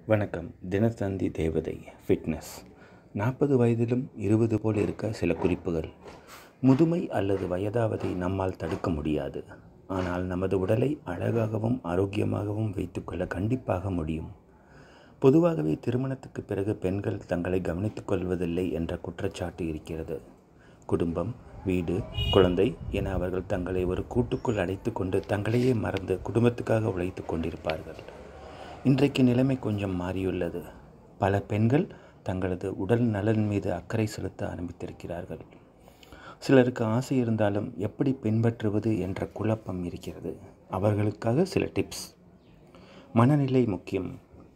வணக்கம் தினத்தந்தி தேவதை ஃபிட்னஸ் நாற்பது வயதிலும் இருபது போல் இருக்க சில குறிப்புகள் முதுமை அல்லது வயதாவதை நம்மால் தடுக்க முடியாது ஆனால் நமது உடலை அழகாகவும் ஆரோக்கியமாகவும் வைத்துக்கொள்ள கண்டிப்பாக முடியும் பொதுவாகவே திருமணத்துக்கு பிறகு பெண்கள் தங்களை கவனித்துக் கொள்வதில்லை என்ற குற்றச்சாட்டு இருக்கிறது குடும்பம் வீடு குழந்தை என அவர்கள் தங்களை ஒரு கூட்டுக்குள் அடைத்து கொண்டு தங்களையே மறந்து குடும்பத்துக்காக உழைத்து கொண்டிருப்பார்கள் இன்றைக்கு நிலைமை கொஞ்சம் மாறியுள்ளது பல பெண்கள் தங்களது உடல் நலன் மீது அக்கறை செலுத்த ஆரம்பித்திருக்கிறார்கள் சிலருக்கு ஆசை இருந்தாலும் எப்படி பின்பற்றுவது என்ற குழப்பம் இருக்கிறது அவர்களுக்காக சில டிப்ஸ் மனநிலை முக்கியம்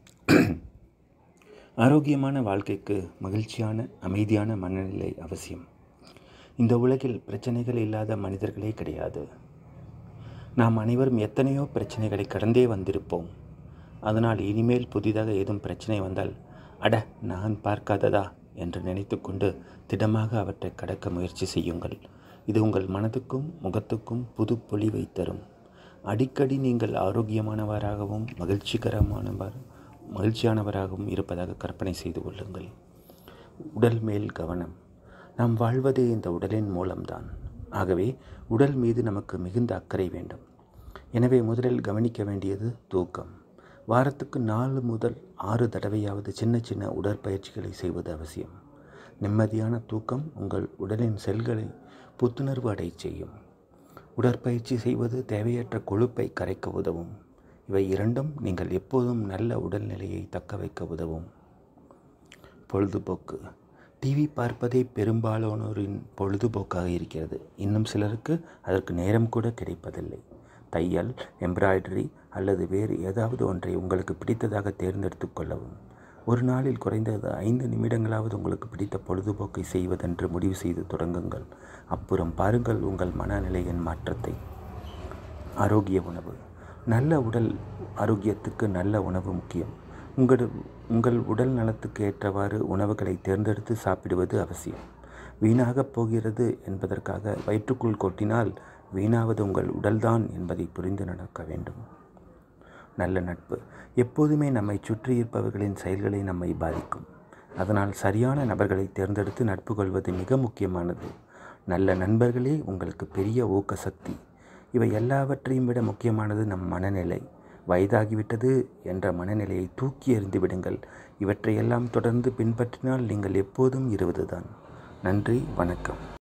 ஆரோக்கியமான வாழ்க்கைக்கு மகிழ்ச்சியான அமைதியான மனநிலை அவசியம் இந்த உலகில் பிரச்சனைகள் இல்லாத மனிதர்களே கிடையாது நாம் அனைவரும் எத்தனையோ பிரச்சனைகளை கடந்தே வந்திருப்போம் அதனால் இனிமேல் புதிதாக ஏதும் பிரச்சனை வந்தால் அட நான் பார்க்காததா என்று நினைத்து கொண்டு திடமாக அவற்றை கடக்க முயற்சி செய்யுங்கள் இது உங்கள் மனதுக்கும் முகத்துக்கும் புது பொலிவை தரும் அடிக்கடி நீங்கள் ஆரோக்கியமானவராகவும் மகிழ்ச்சிகரமானவர் மகிழ்ச்சியானவராகவும் இருப்பதாக கற்பனை செய்து கொள்ளுங்கள் உடல் மேல் கவனம் நாம் வாழ்வதே இந்த உடலின் மூலம்தான் ஆகவே உடல் மீது நமக்கு மிகுந்த அக்கறை வேண்டும் எனவே முதலில் கவனிக்க வேண்டியது தூக்கம் வாரத்துக்கு நாலு முதல் ஆறு தடவையாவது சின்ன சின்ன உடற்பயிற்சிகளை செய்வது அவசியம் நிம்மதியான தூக்கம் உங்கள் உடலின் செல்களை புத்துணர்வு அடை செய்யும் உடற்பயிற்சி செய்வது தேவையற்ற கொழுப்பை கரைக்க உதவும் இவை இரண்டும் நீங்கள் எப்போதும் நல்ல உடல்நிலையை தக்க வைக்க உதவும் பொழுதுபோக்கு டிவி பார்ப்பதே பெரும்பாலானோரின் பொழுதுபோக்காக இருக்கிறது இன்னும் சிலருக்கு அதற்கு நேரம் கூட கிடைப்பதில்லை தையல் எம்ப்ராய்டரி அல்லது வேறு ஏதாவது ஒன்றை உங்களுக்கு பிடித்ததாக தேர்ந்தெடுத்து கொள்ளவும் ஒரு நாளில் குறைந்தது ஐந்து நிமிடங்களாவது உங்களுக்கு பிடித்த பொழுதுபோக்கை செய்வதென்று முடிவு செய்து தொடங்குங்கள் அப்புறம் பாருங்கள் உங்கள் மனநிலையின் மாற்றத்தை ஆரோக்கிய உணவு நல்ல உடல் ஆரோக்கியத்துக்கு நல்ல உணவு முக்கியம் உங்கள் உங்கள் உடல் நலத்துக்கு ஏற்றவாறு உணவுகளை தேர்ந்தெடுத்து சாப்பிடுவது அவசியம் வீணாகப் போகிறது என்பதற்காக வயிற்றுக்குள் கொட்டினால் வீணாவது உங்கள் உடல்தான் என்பதை புரிந்து நடக்க வேண்டும் நல்ல நட்பு எப்போதுமே நம்மை சுற்றி இருப்பவர்களின் செயல்களை நம்மை பாதிக்கும் அதனால் சரியான நபர்களை தேர்ந்தெடுத்து நட்பு கொள்வது மிக முக்கியமானது நல்ல நண்பர்களே உங்களுக்கு பெரிய ஊக்க சக்தி இவை எல்லாவற்றையும் விட முக்கியமானது நம் மனநிலை வயதாகிவிட்டது என்ற மனநிலையை தூக்கி எறிந்து விடுங்கள் இவற்றையெல்லாம் தொடர்ந்து பின்பற்றினால் நீங்கள் எப்போதும் இருவதுதான் நன்றி வணக்கம்